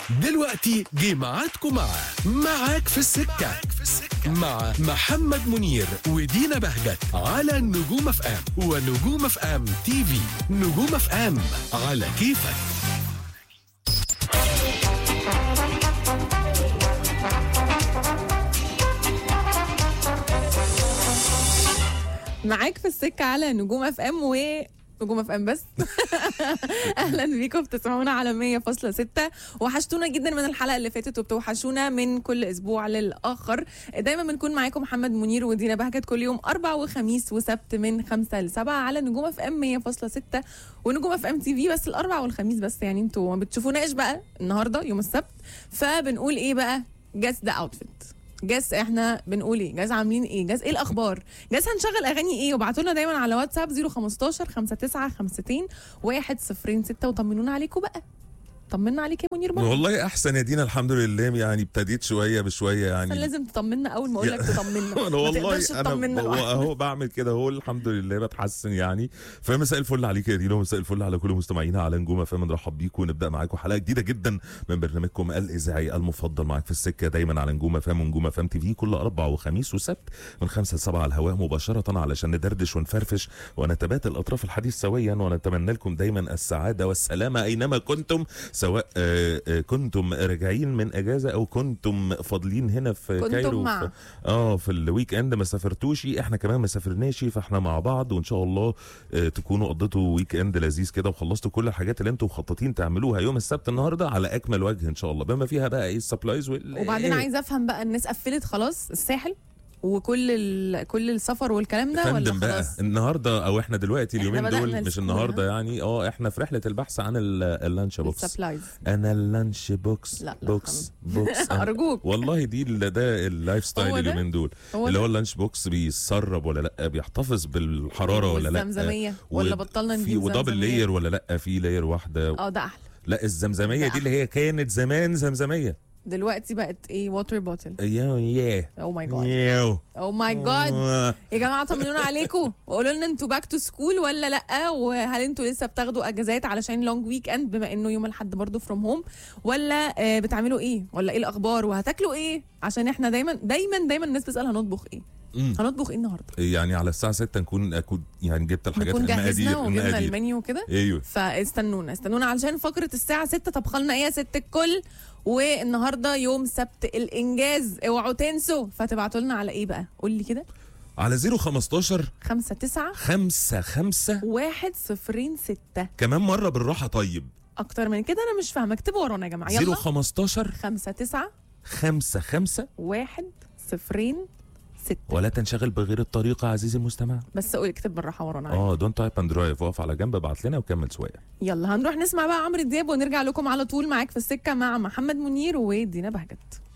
دلوقتي جه ميعادكم مع معاك في السكة مع محمد منير ودينا بهجت على نجوم اف ام ونجوم اف ام تي في نجوم اف ام على كيفك معاك في السكة على نجوم اف ام و نجوم اف ام بس اهلا بيكم بتسمعونا على 100.6 وحشتونا جدا من الحلقه اللي فاتت وبتوحشونا من كل اسبوع للاخر دايما بنكون معاكم محمد منير ودينا بهجت كل يوم اربع وخميس وسبت من 5 ل 7 على نجوم اف ام 100.6 ونجوم اف ام تي في بس الاربع والخميس بس يعني انتوا ما بتشوفوناش بقى النهارده يوم السبت فبنقول ايه بقى جاس ذا اوتفيت جاس احنا بنقول ايه جاس عاملين ايه جاس ايه الاخبار جاس هنشغل اغاني ايه وابعتوا لنا دايما على واتساب 015 59 50 106 وطمنونا عليكم بقى طمنا عليك يا منير بقى والله احسن يا دينا الحمد لله يعني ابتديت شويه بشويه عشان يعني لازم تطمنا اول ما اقول لك تطمنا انا ما والله تقدرش انا تطمنا ب- لوحدك. اهو بعمل كده اهو الحمد لله بتحسن يعني فمساء الفل عليك يا دينا ومساء الفل على كل مستمعينا على نجوم فم نرحب بيكم ونبدا معاكم حلقه جديده جدا من برنامجكم الاذاعي المفضل معاك في السكه دايما على نجوم فم ونجوم فم تي في كل اربع وخميس وسبت من خمسة ل 7 على الهواء مباشره علشان ندردش ونفرفش ونتبادل اطراف الحديث سويا ونتمنى لكم دايما السعاده والسلامه اينما كنتم سواء آه، آه، كنتم راجعين من اجازه او كنتم فاضلين هنا في كنتم كايرو مع. في اه في الويك اند ما سافرتوش احنا كمان ما سافرناش فاحنا مع بعض وان شاء الله آه، تكونوا قضيتوا ويك اند لذيذ كده وخلصتوا كل الحاجات اللي انتم مخططين تعملوها يوم السبت النهارده على اكمل وجه ان شاء الله بما فيها بقى ايه السبلايز وال وبعدين إيه؟ عايزه افهم بقى الناس قفلت خلاص الساحل وكل ال... كل السفر والكلام ده ولا فندم بقى خلاص النهارده او احنا دلوقتي إحنا اليومين بدأنا دول مش الأسبوع النهارده يعني اه احنا في رحله البحث عن ال- اللانش بوكس السبلايز انا اللانش بوكس لا، لا، بوكس بوكس أنا- ارجوك والله دي ال- ده اللايف هو ستايل ده؟ اليومين دول هو اللي ده؟ هو اللانش بوكس بيسرب ولا لا بيحتفظ بالحراره ولا لا والزمزميه ولا و- بطلنا في نجيب ودبل زمزمية؟ لاير ولا لا في لاير واحده اه ده احلى لا الزمزميه ده دي اللي هي كانت زمان زمزميه دلوقتي بقت ايه ووتر بوتل يا يا او ماي جاد ياو. او ماي جاد آه. يا جماعه طمنونا عليكم وقولوا لنا انتوا باك تو سكول ولا لا وهل انتوا لسه بتاخدوا اجازات علشان لونج ويك اند بما انه يوم الاحد برضه فروم هوم ولا آه، بتعملوا ايه ولا ايه الاخبار وهتاكلوا ايه عشان احنا دايما دايما دايما الناس بتسال هنطبخ ايه مم. هنطبخ ايه النهارده يعني على الساعه 6 نكون اكون يعني جبت الحاجات نكون جهزنا المقادير وجبنا المقادير المنيو كده ايوه فاستنونا استنونا علشان فقرة الساعة 6 طبخلنا ايه يا ست الكل والنهارده يوم سبت الانجاز اوعوا تنسوا فتبعتوا لنا على ايه بقى قول لي كده على 015 5 9 5 5 1 0 6 كمان مره بالراحه طيب اكتر من كده انا مش فاهمه اكتبوا ورانا يا جماعه يلا 015 5 9 5 5 1 0 6 ولا تنشغل بغير الطريقه عزيزي المستمع بس قول اكتب بالراحه ورانا اه دونت تايب اند درايف اقف على جنب ابعت لنا وكمل سواقه يلا هنروح نسمع بقى عمرو دياب ونرجع لكم على طول معاك في السكه مع محمد منير ودينا بهجت